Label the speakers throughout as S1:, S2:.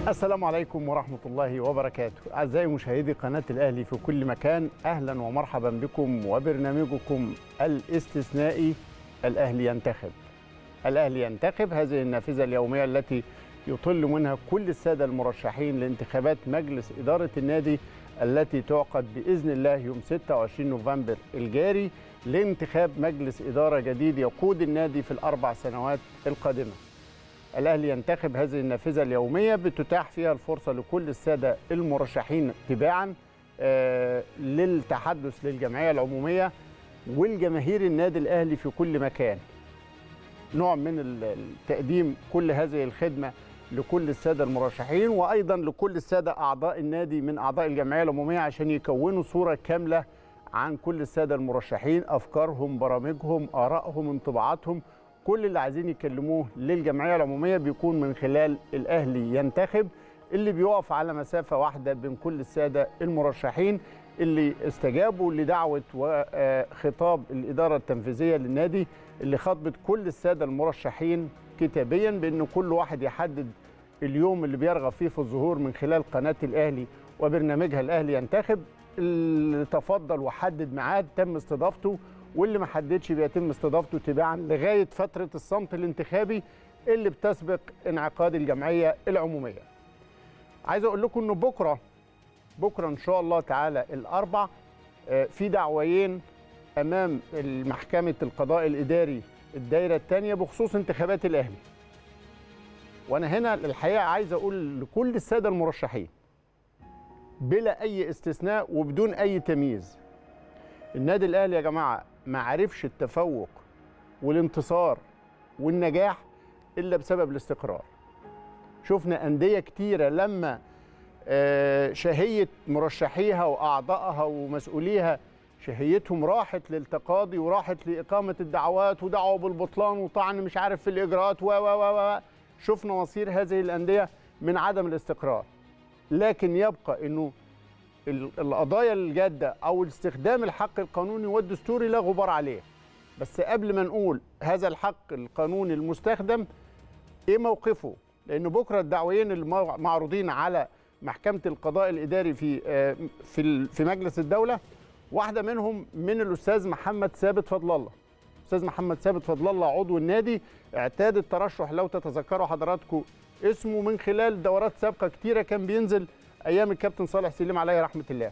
S1: السلام عليكم ورحمة الله وبركاته أعزائي مشاهدي قناة الأهلي في كل مكان أهلا ومرحبا بكم وبرنامجكم الاستثنائي الأهلي ينتخب الأهلي ينتخب هذه النافذة اليومية التي يطل منها كل السادة المرشحين لانتخابات مجلس إدارة النادي التي تعقد بإذن الله يوم 26 نوفمبر الجاري لانتخاب مجلس إدارة جديد يقود النادي في الأربع سنوات القادمة الأهلي ينتخب هذه النافذة اليومية بتتاح فيها الفرصة لكل السادة المرشحين تباعا آه، للتحدث للجمعية العمومية والجماهير النادي الأهلي في كل مكان نوع من ال- تقديم كل هذه الخدمة لكل السادة المرشحين وأيضا لكل السادة أعضاء النادي من أعضاء الجمعية العمومية عشان يكونوا صورة كاملة عن كل السادة المرشحين أفكارهم برامجهم آرائهم انطباعاتهم كل اللي عايزين يكلموه للجمعية العمومية بيكون من خلال الأهلي ينتخب اللي بيقف على مسافة واحدة بين كل السادة المرشحين اللي استجابوا لدعوة وخطاب الإدارة التنفيذية للنادي اللي خاطبت كل السادة المرشحين كتابيا بأن كل واحد يحدد اليوم اللي بيرغب فيه في الظهور من خلال قناة الأهلي وبرنامجها الأهلي ينتخب اللي تفضل وحدد ميعاد تم استضافته واللي ما حددش بيتم استضافته تباعا لغاية فترة الصمت الانتخابي اللي بتسبق انعقاد الجمعية العمومية عايز أقول لكم أنه بكرة بكرة إن شاء الله تعالى الأربع آه، في دعويين أمام محكمة القضاء الإداري الدايرة الثانية بخصوص انتخابات الأهلي وأنا هنا الحقيقة عايز أقول لكل السادة المرشحين بلا أي استثناء وبدون أي تمييز النادي الأهلي يا جماعة ما عرفش التفوق والانتصار والنجاح إلا بسبب الاستقرار شفنا أندية كتيرة لما آه، شهية مرشحيها وأعضائها ومسؤوليها شهيتهم راحت للتقاضي وراحت لإقامة الدعوات ودعوة بالبطلان وطعن مش عارف في الإجراءات و و و و شفنا مصير هذه الأندية من عدم الاستقرار لكن يبقى أنه ال- القضايا الجادة أو استخدام الحق القانوني والدستوري لا غبار عليه بس قبل ما نقول هذا الحق القانوني المستخدم ايه موقفه لان بكره الدعويين المع- معروضين على محكمه القضاء الاداري في آه، في ال- في مجلس الدوله واحده منهم من الاستاذ محمد ثابت فضل الله استاذ محمد ثابت فضل الله عضو النادي اعتاد الترشح لو تتذكروا حضراتكم اسمه من خلال دورات سابقه كتيره كان بينزل ايام الكابتن صالح سليم عليه رحمه الله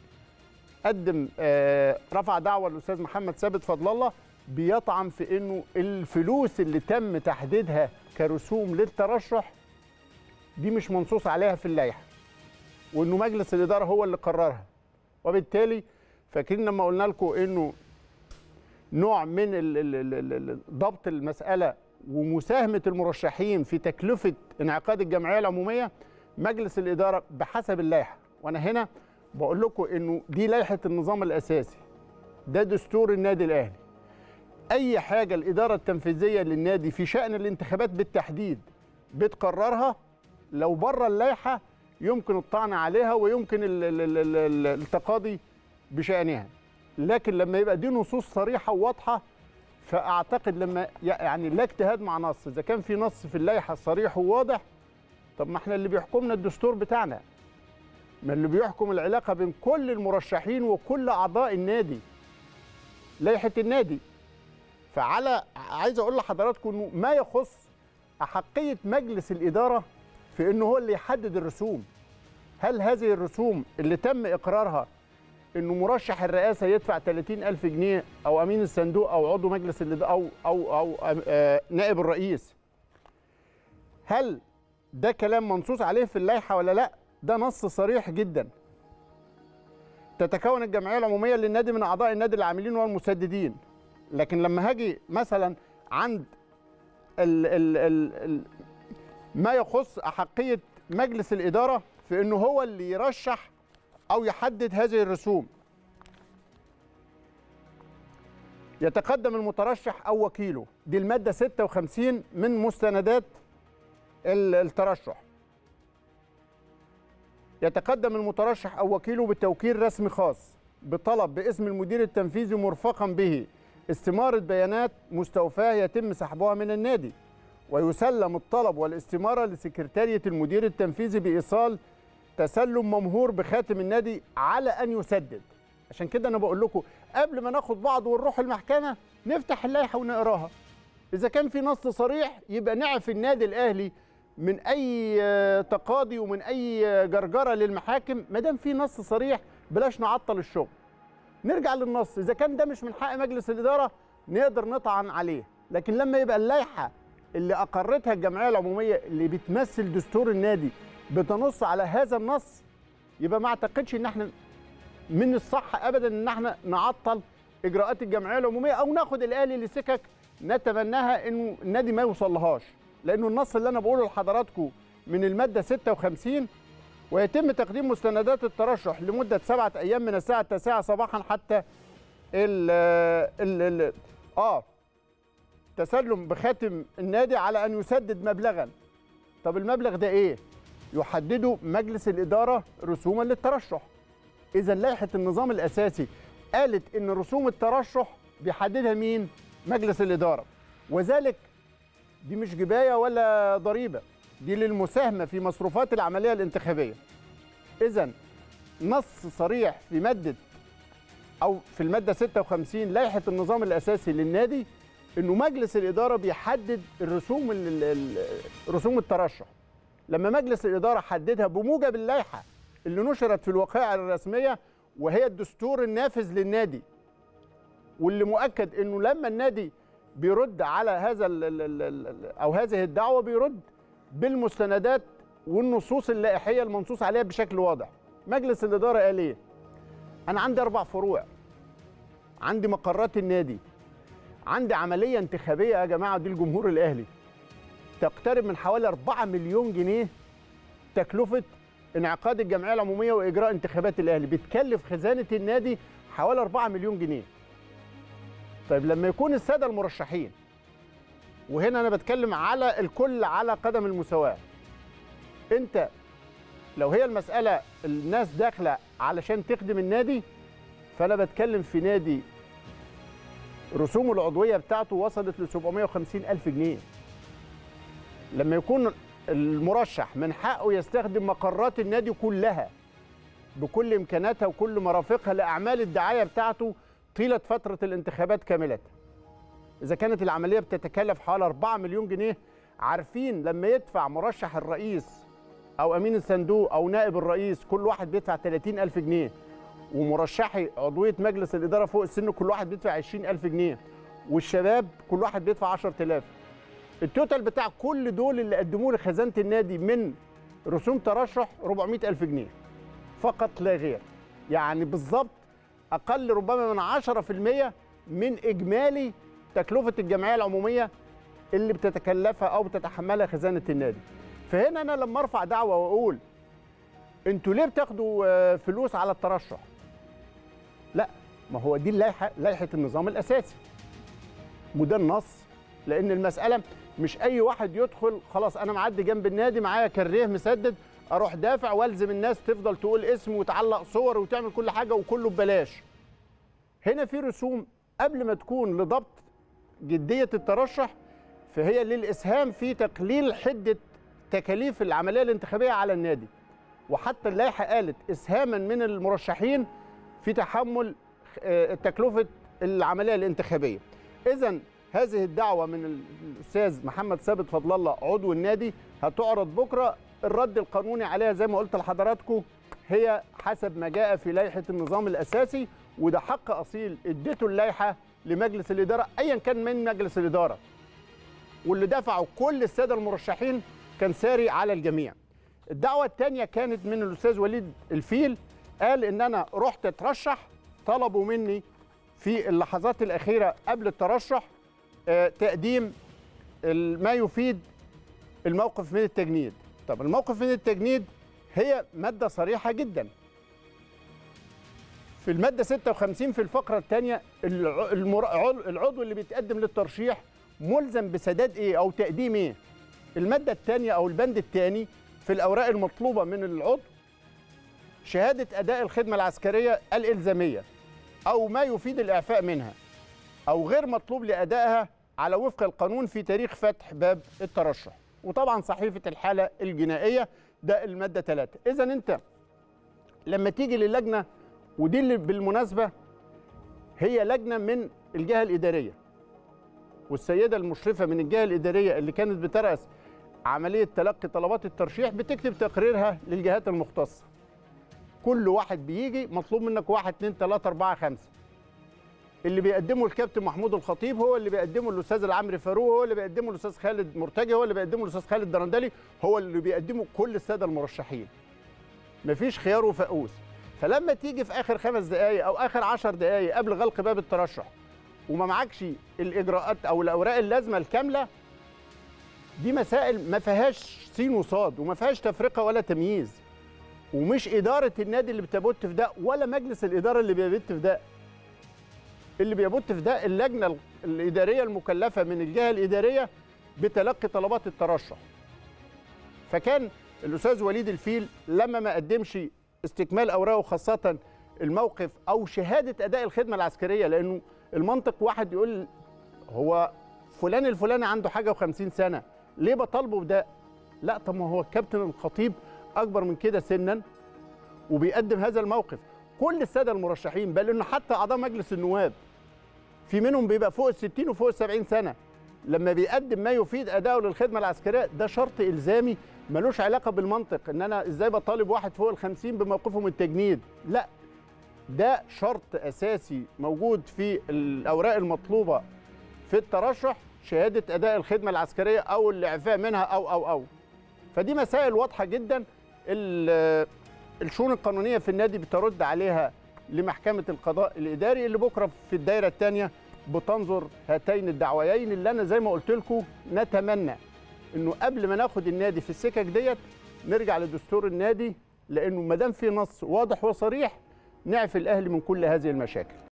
S1: قدم آه، رفع دعوه للاستاذ محمد ثابت فضل الله بيطعن في انه الفلوس اللي تم تحديدها كرسوم للترشح دي مش منصوص عليها في اللائحه وانه مجلس الاداره هو اللي قررها وبالتالي فاكرين لما قلنا لكم انه نوع من ال- ال- ال- ال- ال- ضبط المساله ومساهمه المرشحين في تكلفه انعقاد الجمعيه العموميه مجلس الاداره بحسب اللائحه وانا هنا بقول لكم انه دي لائحه النظام الاساسي ده دستور النادي الاهلي اي حاجه الاداره التنفيذيه للنادي في شان الانتخابات بالتحديد بتقررها لو بره اللائحه يمكن الطعن عليها ويمكن ال- ال- ال- ال- ال- التقاضي بشانها لكن لما يبقى دي نصوص صريحه وواضحه فاعتقد لما يعني لا اجتهاد مع نص اذا كان في نص في اللائحه صريح وواضح طب ما احنا اللي بيحكمنا الدستور بتاعنا ما اللي بيحكم العلاقه بين كل المرشحين وكل اعضاء النادي لائحه النادي فعلى عايز اقول لحضراتكم انه ما يخص احقيه مجلس الاداره في انه هو اللي يحدد الرسوم هل هذه الرسوم اللي تم اقرارها انه مرشح الرئاسه يدفع 30 الف جنيه او امين الصندوق او عضو مجلس الاداره او او او آه، نائب الرئيس هل ده كلام منصوص عليه في اللائحه ولا لا ده نص صريح جدا تتكون الجمعيه العموميه للنادي من اعضاء النادي العاملين والمسددين لكن لما هاجي مثلا عند ال ال ال ال ما يخص احقيه مجلس الاداره في انه هو اللي يرشح او يحدد هذه الرسوم يتقدم المترشح او وكيله دي الماده 56 من مستندات ال- الترشح يتقدم المترشح او وكيله بتوكيل رسمي خاص بطلب باسم المدير التنفيذي مرفقا به استمارة بيانات مستوفاة يتم سحبها من النادي ويسلم الطلب والاستمارة لسكرتارية المدير التنفيذي بإيصال تسلم ممهور بخاتم النادي على أن يسدد عشان كده أنا بقول لكم قبل ما ناخد بعض ونروح المحكمة نفتح اللائحة ونقراها إذا كان في نص صريح يبقى نعف النادي الأهلي من أي تقاضي ومن أي جرجرة للمحاكم ما دام في نص صريح بلاش نعطل الشغل نرجع للنص إذا كان ده مش من حق مجلس الإدارة نقدر نطعن عليه لكن لما يبقى اللائحة اللي أقرتها الجمعية العمومية اللي بتمثل دستور النادي بتنص على هذا النص يبقى ما اعتقدش ان احنا من الصح ابدا ان احنا نعطل اجراءات الجمعيه العموميه او ناخد الاهلي لسكك نتمناها انه النادي ما يوصلهاش لانه النص اللي انا بقوله لحضراتكم من الماده 56 ويتم تقديم مستندات الترشح لمده سبعه ايام من الساعه التاسعه صباحا حتى ال ال ال اه تسلم بخاتم النادي على ان يسدد مبلغا طب المبلغ ده ايه يحدده مجلس الاداره رسوما للترشح اذا لائحه النظام الاساسي قالت ان رسوم الترشح بيحددها مين مجلس الاداره وذلك دي مش جبايه ولا ضريبه دي للمساهمه في مصروفات العمليه الانتخابيه اذا نص صريح في ماده او في الماده 56 لائحه النظام الاساسي للنادي انه مجلس الاداره بيحدد الرسوم رسوم الترشح لما مجلس الاداره حددها بموجب اللائحه اللي نشرت في الوقائع الرسميه وهي الدستور النافذ للنادي واللي مؤكد انه لما النادي بيرد على هذا ال ال ال او هذه الدعوه بيرد بالمستندات والنصوص اللائحيه المنصوص عليها بشكل واضح مجلس الاداره قال ايه انا عندي اربع فروع عندي مقرات النادي عندي عمليه انتخابيه يا جماعه دي الجمهور الاهلي تقترب من حوالي 4 مليون جنيه تكلفه انعقاد الجمعيه العموميه واجراء انتخابات الاهلي بتكلف خزانه النادي حوالي 4 مليون جنيه طيب لما يكون الساده المرشحين وهنا انا بتكلم على الكل على قدم المساواه انت لو هي المساله الناس داخله علشان تخدم النادي فانا بتكلم في نادي رسومه العضويه بتاعته وصلت ل 750 الف جنيه لما يكون المرشح من حقه يستخدم مقرات النادي كلها بكل امكاناتها وكل مرافقها لاعمال الدعايه بتاعته طيله فتره الانتخابات كامله. اذا كانت العمليه بتتكلف حوالي 4 مليون جنيه عارفين لما يدفع مرشح الرئيس او امين الصندوق او نائب الرئيس كل واحد بيدفع 30 الف جنيه ومرشحي عضويه مجلس الاداره فوق السن كل واحد بيدفع 20 الف جنيه والشباب كل واحد بيدفع 10000 التوتال بتاع كل دول اللي قدموه لخزانه النادي من رسوم ترشح 400 ألف جنيه فقط لا غير يعني بالظبط أقل ربما من 10% من إجمالي تكلفة الجمعية العمومية اللي بتتكلفها أو بتتحملها خزانة النادي فهنا أنا لما أرفع دعوة وأقول أنتوا ليه بتاخدوا فلوس على الترشح لا ما هو دي اللائحة لائحة النظام الأساسي وده النص لأن المسألة مش اي واحد يدخل خلاص انا معدي جنب النادي معايا كريه مسدد اروح دافع والزم الناس تفضل تقول اسم وتعلق صور وتعمل كل حاجه وكله ببلاش هنا في رسوم قبل ما تكون لضبط جديه الترشح فهي للاسهام في تقليل حده تكاليف العمليه الانتخابيه على النادي وحتى اللائحه قالت اسهاما من المرشحين في تحمل تكلفه العمليه الانتخابيه اذا هذه الدعوة من الأستاذ محمد ثابت فضل الله عضو النادي هتعرض بكرة الرد القانوني عليها زي ما قلت لحضراتكم هي حسب ما جاء في لائحة النظام الأساسي وده حق أصيل اديته اللائحة لمجلس الإدارة أيا كان من مجلس الإدارة واللي دفعوا كل السادة المرشحين كان ساري على الجميع الدعوة الثانية كانت من الأستاذ وليد الفيل قال إن أنا رحت أترشح طلبوا مني في اللحظات الأخيرة قبل الترشح تقديم ما يفيد الموقف من التجنيد طب الموقف من التجنيد هي مادة صريحة جدا في المادة 56 في الفقرة الثانية العضو اللي بيتقدم للترشيح ملزم بسداد ايه او تقديم ايه المادة الثانية او البند الثاني في الاوراق المطلوبة من العضو شهادة اداء الخدمة العسكرية الالزامية او ما يفيد الاعفاء منها او غير مطلوب لادائها على وفق القانون في تاريخ فتح باب الترشح وطبعا صحيفه الحاله الجنائيه ده الماده 3 اذا انت لما تيجي للجنه ودي اللي بالمناسبه هي لجنه من الجهه الاداريه والسيده المشرفه من الجهه الاداريه اللي كانت بترأس عمليه تلقي طلبات الترشيح بتكتب تقريرها للجهات المختصه كل واحد بيجي مطلوب منك واحد اتنين تلاته اربعه خمسه اللي بيقدمه الكابتن محمود الخطيب هو اللي بيقدمه الاستاذ العمري فاروق هو اللي بيقدمه الاستاذ خالد مرتجي هو اللي بيقدمه الاستاذ خالد درندلي هو اللي بيقدمه كل الساده المرشحين مفيش خيار وفقوس فلما تيجي في اخر خمس دقائق او اخر عشر دقائق قبل غلق باب الترشح وما معكش الاجراءات او الاوراق اللازمه الكامله دي مسائل ما فيهاش سين وصاد وما فيهاش تفرقه ولا تمييز ومش اداره النادي اللي بتبت في ده ولا مجلس الاداره اللي بيبت في ده اللي بيبت في ده اللجنه الاداريه المكلفه من الجهه الاداريه بتلقي طلبات الترشح فكان الاستاذ وليد الفيل لما ما قدمش استكمال اوراقه خاصه الموقف او شهاده اداء الخدمه العسكريه لانه المنطق واحد يقول هو فلان الفلاني عنده حاجه و50 سنه ليه بطالبه بده لا طب ما هو الكابتن الخطيب اكبر من كده سنا وبيقدم هذا الموقف كل الساده المرشحين بل انه حتى اعضاء مجلس النواب في منهم بيبقى فوق ال 60 وفوق ال 70 سنه لما بيقدم ما يفيد اداؤه للخدمه العسكريه ده شرط الزامي ملوش علاقه بالمنطق ان انا ازاي بطالب واحد فوق ال 50 بموقفه من التجنيد لا ده شرط اساسي موجود في الاوراق المطلوبه في الترشح شهاده اداء الخدمه العسكريه او الاعفاء منها او او او فدي مسائل واضحه جدا الشؤون القانونيه في النادي بترد عليها لمحكمه القضاء الاداري اللي بكره في الدائره الثانيه بتنظر هاتين الدعويين اللي انا زي ما قلت لكم نتمنى انه قبل ما ناخد النادي في السكك ديت نرجع لدستور النادي لانه ما دام في نص واضح وصريح نعفي الاهلي من كل هذه المشاكل